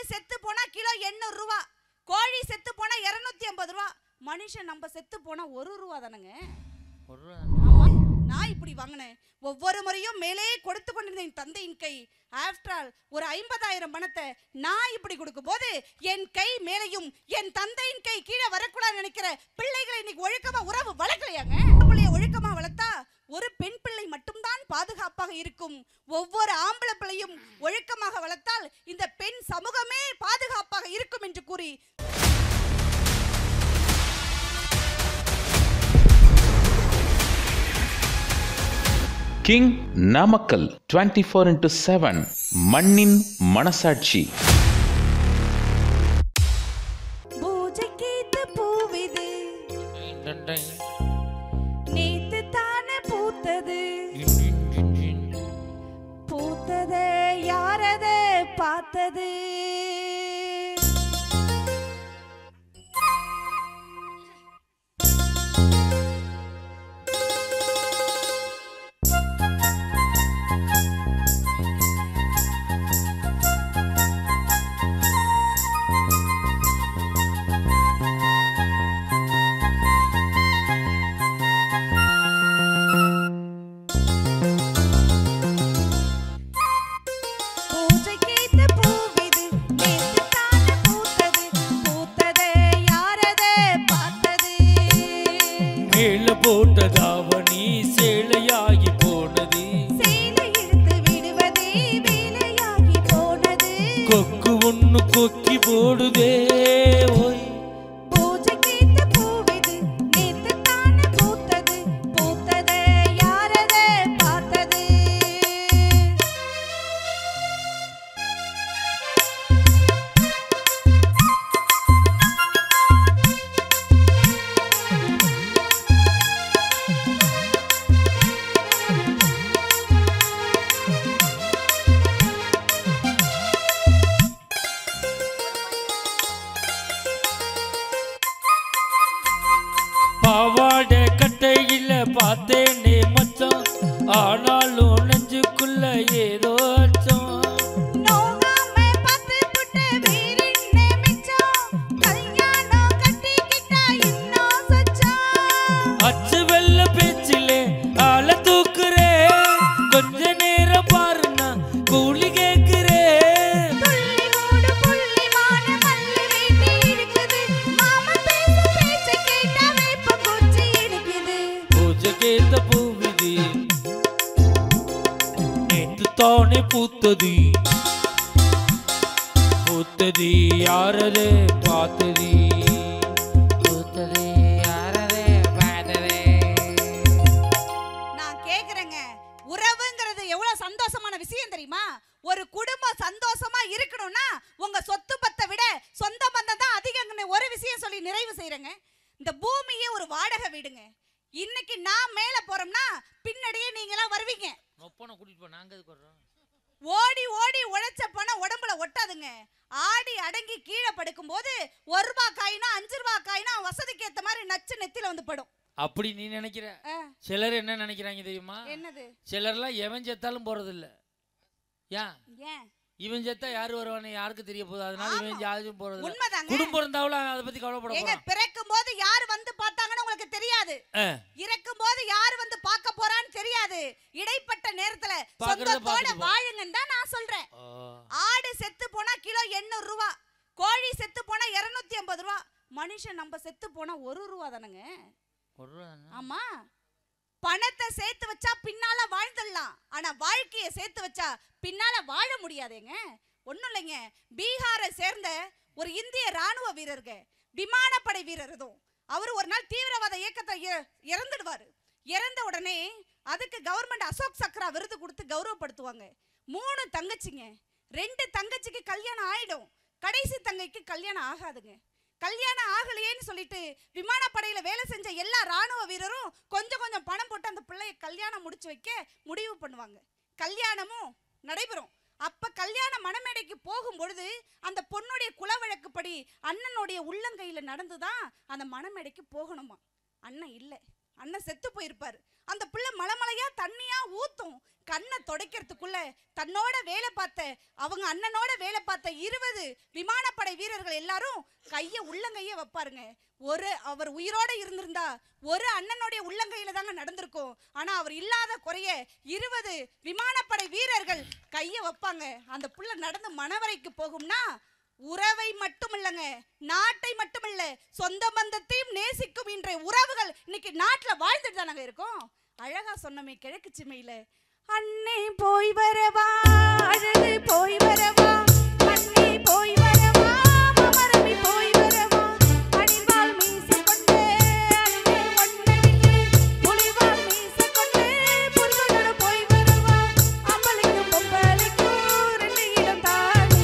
செத்து போனா கிலோ எண்ணூறு ரூபா கோழி செத்து போனா இருநூத்தி ஐம்பது ரூபா மனுஷன் நம்ம செத்து போனா ஒரு ரூபா தானங்க ஒரு ரூபா ஆமா நான் இப்படி வாங்கினேன் ஒவ்வொரு முறையும் மேலே கொடுத்து கொண்டிருந்த என் தந்தையின் கை ஆஃப்டர் ஆல் ஒரு ஐம்பதாயிரம் பணத்தை நான் இப்படி கொடுக்கும்போது என் கை மேலையும் என் தந்தையின் கை கீழே வரக்கூடாதுன்னு நினைக்கிற பிள்ளைகளை இன்னைக்கு ஒழுக்கமா உறவு வளர்க்கலையாங்க பிள்ளைய ஒழுக்கமா வளர்த்தா ஒரு பெண் பிள்ளை மட்டும்தான் பாதுகாப்பாக இருக்கும் ஒவ்வொரு ஆம்பளை பிள்ளையும் ஒழுக்கமாக வளர்த்தால் இந்த பெண் சமூகமே பாதுகாப்பாக இருக்கும் என்று கூறி king Namakkal twenty four into seven மண்ணின் மனசாட்சி பூஜைக்கேத்த பூவிது நேத்து தானே பூத்தது பூத்தது யாரத பார்த்தது பூஜைக்கேத்த பூவிது நேத்து தானே பூத்தது பூத்தது யாரத பார்த்தது மேல போட்ட தாவணி சேலையாகி போனது சேலை இழுத்து விடுவதே வேலையாகி போனது கொக்கு ஒண்ணு கொக்கி போடுதே ஓய் பூஜைக்கேத்த பூவிது நேத்து தானே பூத்தது பூத்தது யாரத பார்த்தது பாவாடை கட்டையில பார்த்தேனே மச்சான் ஆனாலும் நெஞ்சுக்குள்ள ஏதோ அச்சம் நோகாம பார்த்து புட்ட வீரின்ன மிச்சம் கல்யாணம் கட்டிக்கிட்டா இன்னும் சொச்சம் அச்சு வெள்ள பேச்சிலே ஆள தூக்குறே கொஞ்ச நேரம் பாருன்னா கூலி கேக்குறே துள்ளி ஓடு புள்ளிமான மல்லி வேட்டி இருக்குது மாமன் பேச பேச்ச கேட்டா வேப்ப குச்சி இருக்குது பூஜை கேத்த பூவிது நேற்று தானே பூத்தது பூத்தது யாரது பார்த்தது பூத்தது யாரது பார்த்தது நான் கேக்குறேங்க உறவுங்கிறது எவ்வளவு சந்தோஷமான விஷயம் தெரியுமா ஒரு குடும்பம் சந்தோஷமா இருக்கணும்னா உங்க சொத்து பத்தை விட சொந்த பந்தம் தான் அதிகங்கன்னு ஒரு விஷயம் சொல்லி நிறைவு செய்யறேங்க இந்த பூமியே ஒரு வாடகை வீடுங்க இன்னைக்கு நான் மேல போறோம்னா பின்னாடியே நீங்க எல்லாம் வருவீங்க நொப்பனை கூட்டிட்டு போ நாங்க எதுக்கு வர்றோம் ஓடி ஓடி உழைச்ச பணம் உடம்புல ஒட்டாதுங்க ஆடி அடங்கி கீழே படுக்கும்போது ஒரு ரூபாய் காயினா அஞ்சு ரூபாய் காயினா வசதிக்கு ஏத்த மாதிரி நச்சு நெத்தில வந்து படும் அப்படி நீ நினைக்கிற ஆ, சிலர் என்ன நினைக்கிறாங்க தெரியுமா என்னது சிலர்லாம் எவன் செத்தாலும் போறது இல்ல ஏன் ஏன் இவன் செத்தா யாரு வருவான்னு யாருக்கு தெரிய போகுது அதனால இவன் யாரும் போறது இல்ல உண்மைதாங்க குடும்பம் இருந்தாலும் அதை பத்தி கவலைப்பட ஏங்க போறான் பிறக்கும் போது யார் வந்து பார்த்தாங்கன்னு உங்களுக்கு தெரியாது ஆ, இறக்கும் போது யார் வந்து பார்க்க போறான்னு தெரியாது இடைப்பட்ட நேரத்துல பார்க்கறத சொந்தத்தோட பார்த்துட்டு போ. வாழுங்கன்னு தான் நான் சொல்றேன் ஆ. ஆடு செத்து போனா கிலோ எண்ணூறு ரூபா கோழி செத்து போனா இருநூத்தி ஐம்பது ரூபா மனுஷன் நம்ம செத்து போனா ஒரு ரூபா தானங்க ஒரு ரூபா தானே? ஆமா பணத்தை சேர்த்து வச்சா பின்னால வாழ்ந்துடலாம் ஆனா வாழ்க்கைய சேர்த்து வச்சா பின்னால வாழ முடியாதேங்க ஒண்ணும் இல்லைங்க பீகாரை சேர்ந்த ஒரு இந்திய ராணுவ வீரருங்க விமானப்படை வீரர் இதுவும் அவர் ஒரு நாள் தீவிரவாத இயக்கத்தை இ- இறந்துடுவாரு இறந்த உடனே அதுக்கு கவர்மெண்ட் அசோக் சக்ரா விருது கொடுத்து கௌரவப்படுத்துவாங்க மூணு தங்கச்சிங்க ரெண்டு தங்கச்சிக்கு கல்யாணம் ஆயிடும் கடைசி தங்கைக்கு கல்யாணம் ஆகாதுங்க கல்யாணம் ஆகலையேன்னு சொல்லிட்டு விமானப்படையில வேலை செஞ்ச எல்லா ராணுவ வீரரும் கொஞ்சம் கொஞ்சம் பணம் போட்டு அந்த பிள்ளைய கல்யாணம் முடிச்சு வைக்க முடிவு பண்ணுவாங்க கல்யாணமும் நடைபெறும் அப்ப கல்யாண மணமேடைக்கு போகும் பொழுது அந்த பொண்ணுடைய குலவழக்குப்படி அண்ணனுடைய உள்ளங்கையில நடந்துதான் அந்த மணமேடைக்கு போகணுமா அண்ணன் இல்லை அண்ணன் செத்து போயிருப்பாரு அந்த பிள்ளை மலைமலையா தண்ணியா ஊத்தும் கண்ணை துடைக்கிறதுக்குள்ள தன்னோட வேலை பார்த்த அவங்க அண்ணனோட வேலை பார்த்த இருபது விமானப்படை வீரர்கள் எல்லாரும் கைய உள்ளங்கைய வைப்பாருங்க ஒரு அவர் உயிரோட இருந்திருந்தா ஒரு அண்ணனுடைய உள்ளங்கையில தாங்க நடந்திருக்கும் ஆனா அவர் இல்லாத குறைய இருபது விமானப்படை வீரர்கள் கைய வைப்பாங்க அந்த புள்ள நடந்து மணவரைக்கு போகும்னா உறவை மட்டுமில்லங்க நாட்டை மட்டுமில்ல சொந்த பந்தத்தையும் நேசிக்கும் இன்றைய உறவுகள் இன்னைக்கு நாட்டுல வாழ்ந்துட்டு தானங்க இருக்கோம் அழகா சொன்னமே கிழக்கு சிமையில அண்ணே போய் வரவா அழகு போய் வரவா அண்ணே போய் வரவா மமரவி போய் வரவா அணிவாள் மீசை கொண்டு அண்ணே ஒன்னடிக்கு புலிவாள் மீசை கொண்டு புருஷனோட போய் வரவா அம்பளைக்கும் பொம்பளைக்கும் ரெண்டு இடம் தானே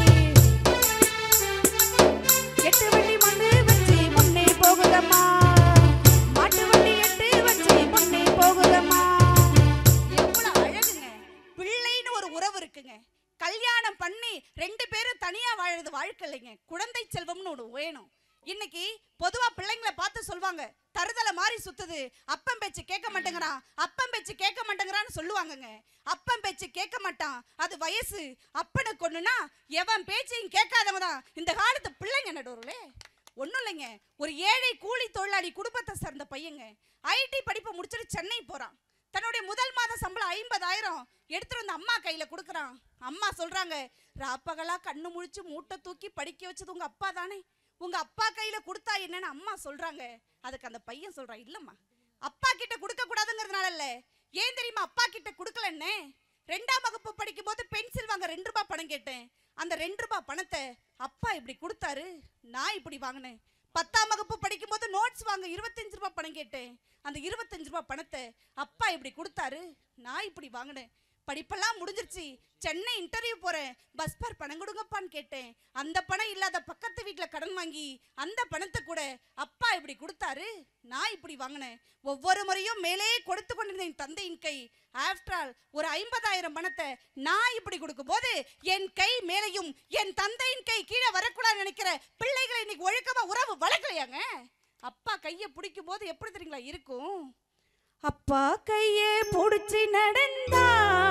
எட்டு வண்டி மண்ணு வச்சு முன்னே போகுதம்மா மாட்டு வண்டி எட்டு வச்சு முன்னே போகுதம்மா எவ்வளவு அழகுங்க பிள்ளைன்னு ஒரு உறவு இருக்குங்க கல்யாணம் பண்ணி ரெண்டு பேரும் தனியா வாழறது வாழ்க்கை இல்லைங்க குழந்தை செல்வம்னு ஒன்று வேணும் இன்னைக்கு பொதுவா பிள்ளைங்களை பார்த்து சொல்லுவாங்க தருதலை மாதிரி சுத்துது அப்பம் பேச்சு கேட்க மாட்டேங்கிறான் அப்பம் பேச்சு கேட்க மாட்டேங்கிறான்னு சொல்லுவாங்கங்க அப்பம் பேச்சு கேட்க மாட்டான் அது வயசு அப்பனுக்கு ஒண்ணுனா எவன் பேச்சையும் கேட்காதவன் தான் இந்த காலத்து பிள்ளைங்க நடுவுல ஒன்றும் இல்லைங்க ஒரு ஏழை கூலி தொழிலாளி குடும்பத்தை சேர்ந்த பையங்க ஐடி படிப்பை முடிச்சுட்டு சென்னை போறான் தன்னுடைய முதல் மாத சம்பளம் ஐம்பதாயிரம் எடுத்துட்டு வந்து அம்மா கையில கொடுக்குறான் அம்மா சொல்றாங்க ராப்பகலா கண்ணு முழிச்சு மூட்டை தூக்கி படிக்க வச்சது உங்க அப்பா தானே உங்க அப்பா கையில கொடுத்தா என்னன்னு அம்மா சொல்றாங்க அதுக்கு அந்த பையன் சொல்றான் இல்லம்மா அப்பா கிட்ட கொடுக்க கூடாதுங்கிறதுனால இல்ல ஏன் தெரியுமா அப்பா கிட்ட கொடுக்கலன்னு ரெண்டாம் வகுப்பு படிக்கும் போது பென்சில் வாங்க ரெண்டு ரூபாய் பணம் கேட்டேன் அந்த ரெண்டு ரூபாய் பணத்தை அப்பா இப்படி கொடுத்தாரு நான் இப்படி வாங்கினேன் பத்தாம் வகுப்பு படிக்கும் போது நோட்ஸ் வாங்க இருபத்தஞ்சு ரூபாய் பணம் கேட்டேன் அந்த இருபத்தஞ்சு ரூபாய் பணத்தை அப்பா இப்படி கொடுத்தாரு நான் இப்படி வாங்கினேன் படிப்பெல்லாம் முடிஞ்சிருச்சு சென்னை இன்டர்வியூ போறேன் பஸ் பார் பணம் கொடுங்கப்பான்னு கேட்டேன் அந்த பணம் இல்லாத பக்கத்து வீட்ல கடன் வாங்கி அந்த பணத்தை கூட அப்பா இப்படி கொடுத்தாரு நான் இப்படி வாங்கினேன் ஒவ்வொரு முறையும் மேலே கொடுத்து கொண்டிருந்த என் தந்தையின் கை ஆஃப்டர் ஆல் ஒரு ஐம்பதாயிரம் பணத்தை நான் இப்படி கொடுக்கும்போது என் கை மேலையும் என் தந்தையின் கை கீழே வரக்கூடாதுன்னு நினைக்கிற பிள்ளைகளை இன்னைக்கு ஒழுக்கமா உறவு வளர்க்கலையாங்க அப்பா கையை பிடிக்கும் போது எப்படி தெரியுங்களா இருக்கும் அப்பா கையே புடிச்சு நடந்தா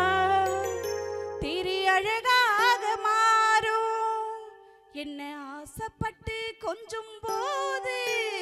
திரி அழகாக மாறும் என்ன ஆசைப்பட்டு கொஞ்சும் போது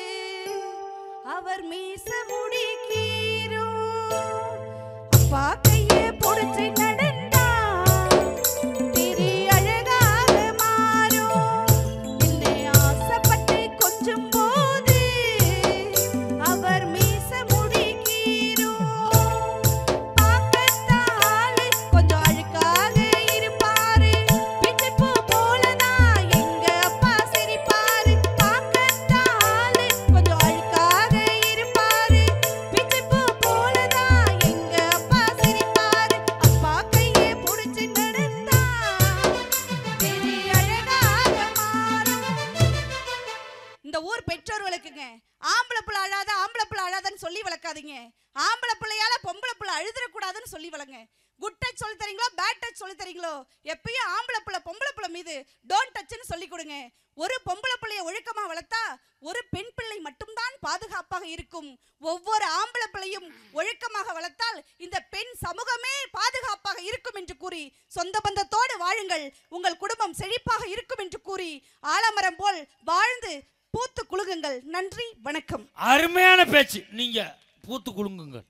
அவர் மீச முடிக்கீரும் அப்பா கையே புடிச்சு நடந்தா திரி அழகாக மாறும் என்னை ஆசைப்பட்டு கொஞ்சும் போது அவர் மீச முடிக்கீரும் பார்க்கத்தாலே கொஞ்சம் அழுக்காக இருப்பாரு பிச்சைப்பூ போலதான் எங்க அப்பா சிரிப்பாரு பார்க்கத்தாலே கொஞ்சம் அழுக்காக இருப்பாரு பிச்சைப்பூ போலதான் எங்க அப்பா சிரிப்பாரு அப்பா கையை புடிச்சு நடந்தா பெரிய அழகாக மாறும் இந்த ஊர் பெற்றோர்களுக்குங்க ஆம்பளை பிள்ளை அழாத ஆம்பளை பிள்ளை அழாதன்னு சொல்லி வளர்க்காதீங்க ஆம்பளை பிள்ளையால பொம்பளை பிள்ளை அழுதுறக்கூடாதுன்னு சொல்லி வளங்க குட் டச் சொல்லி தரீங்களோ பேட் டச் சொல்லி தரீங்களோ எப்பயும் ஆம்பளை பிள்ளை பொம்பளை பிள்ளை மீது டோன்ட் டச்னு சொல்லி கொடுங்க ஒரு பொம்பளை பிள்ளைய ஒழுக்கமா வளர்த்தா ஒரு பெண் பிள்ளை மட்டும்தான் பாதுகாப்பாக இருக்கும் ஒவ்வொரு ஆம்பளை பிள்ளையும் ஒழுக்கமாக வளர்த்தால் இந்த பெண் சமூகமே பாதுகாப்பாக இருக்கும் என்று கூறி சொந்த பந்தத்தோடு வாழுங்கள் உங்கள் குடும்பம் செழிப்பாக இருக்கும் என்று கூறி ஆலமரம் போல் வாழ்ந்து பூத்து குலுங்குங்கள் நன்றி வணக்கம் அருமையான பேச்சு நீங்க பூத்து குலுங்குங்கள்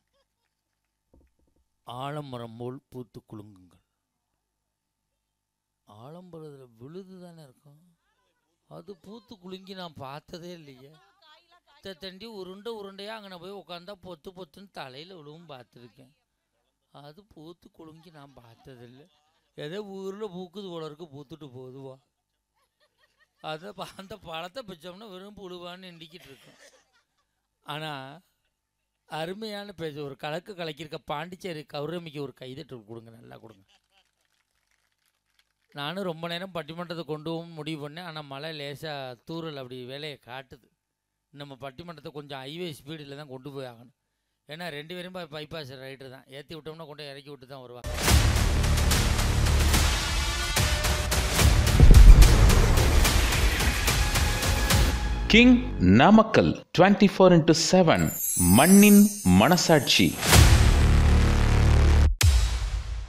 ஆலமரம் போல் பூத்து குலுங்குங்கள் ஆலம்பரத்தில் விழுது தானே இருக்கும் அது பூத்து குலுங்கி நான் பார்த்ததே இல்லையே இத்த தண்டி உருண்டை உருண்டையாக அங்கே போய் உட்காந்தா பொத்து பொத்துன்னு தலையில் விழுவும் பார்த்துருக்கேன் அது பூத்து குலுங்கி நான் பார்த்ததில்லை ஏதோ ஊரில் பூக்குது போல இருக்கு பூத்துட்டு போகுதுவா அதை ப- அந்த பழத்தை பிச்சோம்னா வெறும் புழுவான்னு எண்டிக்கிட்டு இருக்கோம் ஆனால் அருமையான பேச்சு ஒரு கலக்கு கலக்கியிருக்க பாண்டிச்சேரி கௌரமிக்கு ஒரு கைதட்டு கொடுங்க நல்லா கொடுங்க நானும் ரொம்ப நேரம் பட்டிமன்றத்தை கொண்டு போக முடிவு பண்ணேன் ஆனால் மழை லேசாக தூறல் அப்படி வேலையை காட்டுது நம்ம பட்டிமன்றத்தை கொஞ்சம் ஹைவே ஸ்பீடில் தான் கொண்டு போய் ஆகணும் ஏன்னா ரெண்டு பேரும் பைபாஸ் ரைட்டு தான் ஏற்றி விட்டோம்னா கொண்டு போய் இறக்கி விட்டு தான் வருவாங்க king Namakkal twenty four into seven மண்ணின் மனசாட்சி